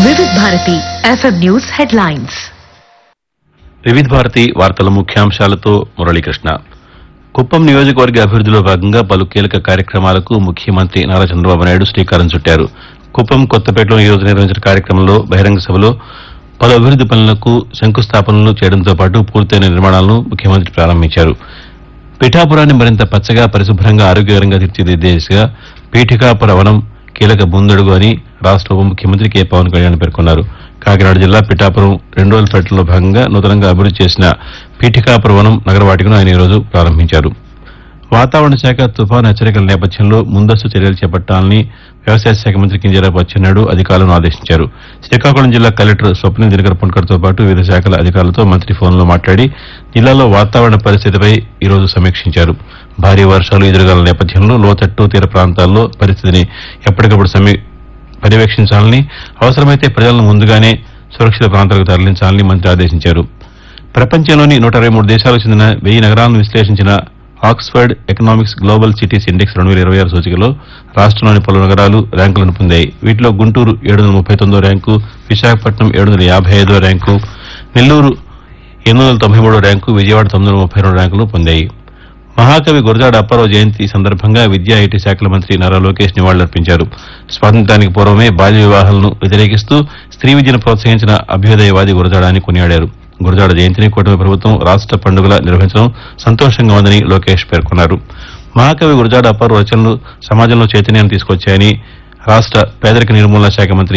వివిధ Bharati FM news headlines వివిధ భారతి వార్తల ముఖ్యాంశాలతో మురళీకృష్ణ కుప్పం నియోజకవర్గ అభివృద్దిలో భాగంగా పలు కీలక కార్యక్రమాలకు ముఖ్యమంత్రి నారా చంద్రబాబు నాయుడు శ్రీకారం చుట్టారు కుప్పం కొత్తపేటలో ఈ రోజు నిర్వహించిన కార్యక్రమంలో బహిరంగ సభలో పలు అభివృద్ది పనులకు శంకుస్థాపనలు చేయడంతో పాటు పూర్తయిన నిర్మాణాలను ముఖ్యమంత్రి ప్రారంభించారు పిఠాపురాన్ని మరింత పచ్చగా పరిశుభ్రంగా ఆరోగ్యకరంగా తీర్చిదిద్దే దిశగా పీఠికాపుర వనం కీలక ముందడుగు అని రాష్ట్ర ఉప ముఖ్యమంత్రి కె పవన్ కళ్యాణ్ పేర్కొన్నారు కాకినాడ జిల్లా పిఠాపురం రెండు రోజుల పర్యటనలో భాగంగా నూతనంగా అభివృద్ది చేసిన పీఠికాపుర వనం నగరవాటికను ఆయన ఈరోజు ప్రారంభించారు వాతావరణ శాఖ తుఫాను హెచ్చరికల నేపథ్యంలో ముందస్తు చర్యలు చేపట్టాలని వ్యవసాయ శాఖ మంత్రి కింజరాపు అచ్చెన్నాయుడు అధికారులను ఆదేశించారు శ్రీకాకుళం జిల్లా కలెక్టర్ స్వప్న దినకర్ పుణ్కర్తో పాటు వివిధ శాఖల అధికారులతో మంత్రి ఫోన్లో మాట్లాడి జిల్లాలో వాతావరణ పరిస్థితిపై ఈరోజు సమీక్షించారు భారీ వర్షాలు ఎదురుగాల నేపథ్యంలో లోతట్టు తీర ప్రాంతాల్లో పరిస్థితిని ఎప్పటికప్పుడు సమీ పర్యవేక్షించాలని అవసరమైతే ప్రజలను ముందుగానే సురక్షిత ప్రాంతాలకు తరలించాలని మంత్రి ఆదేశించారు ప్రపంచంలోని నూట ఇరవై మూడు దేశాలకు చెందిన వెయ్యి నగరాలను విశ్లేషించిన Oxford Economics global cities index రెండు వేల ఇరవై ఆరు సూచికలో రాష్ట్రంలోని పలు నగరాలు ర్యాంకులను పొందాయి వీటిలో గుంటూరు ఏడు వందల ముప్పై తొమ్మిదో ర్యాంకు విశాఖపట్నం ఏడు వందల యాభై ఐదో ర్యాంకు నెల్లూరు ఎనిమిది వందల తొంభై మూడో ర్యాంకు విజయవాడ తొమ్మిది వందల ముప్పై రెండు ర్యాంకులు పొందాయి మహాకవి గురజాడ అప్పారావు జయంతి సందర్భంగా విద్యా ఐటీ శాఖల మంత్రి నారా లోకేష్ నివాళులర్పించారు స్వాతంత్ర్యానికి పూర్వమే బాల్య వివాహాలను వ్యతిరేకిస్తూ స్త్రీ విద్యను ప్రోత్సహించిన అభ్యుదయవాది గురజాడ అని కొనియాడారు గురజాడ జయంతిని కూటమి ప్రభుత్వం రాష్ట్ర పండుగల నిర్వహించడం సంతోషంగా ఉందని లోకేష్ పేర్కొన్నారు మహాకవి గురజాడ అప్పారావు రచనలు సమాజంలో చైతన్యాన్ని తీసుకొచ్చాయని రాష్ట్ర పేదరిక నిర్మూలన శాఖ మంత్రి